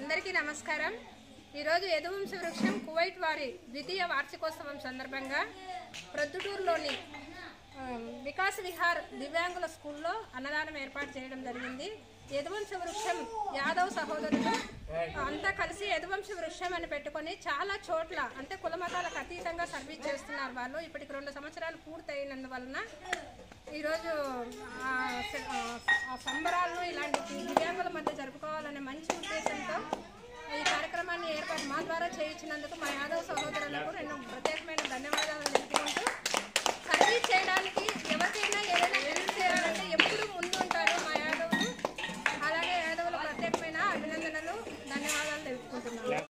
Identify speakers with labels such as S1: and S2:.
S1: అందరికీ నమస్కారం ఈరోజు యదువంశ వృక్షం కువైట్ వారి ద్వితీయ వార్షికోత్సవం సందర్భంగా ప్రొద్దుటూరులోని ఆ, వికాస్ విహార్ దివ్యాంగుల స్కూల్లో అన్నదానం ఏర్పాటు చేయడం జరిగింది యదువంశ వృక్షం యాదవ్ సహోదరులు అంతా కలిసి యదువంశ వృక్షం అని పెట్టుకొని చాలా చోట్ల అంటే కులమతాలకు అతీతంగా సర్వీస్ చేస్తున్నారు వాళ్ళు ఇప్పటికి రెండు సంవత్సరాలు పూర్తయినందువలన ఈరోజు ఆ స- ఆ సంబరాలను ఇలాంటి దివ్యాంగుల మధ్య జరుపుకోవాలనే మంచి ఉద్దేశంతో ఈ కార్యక్రమాన్ని ఏర్పాటు మా ద్వారా చేయించినందుకు మా యాదవ్ సహోదరులకు నేను ప్రత్యేకమైన ధన్యవాదాలు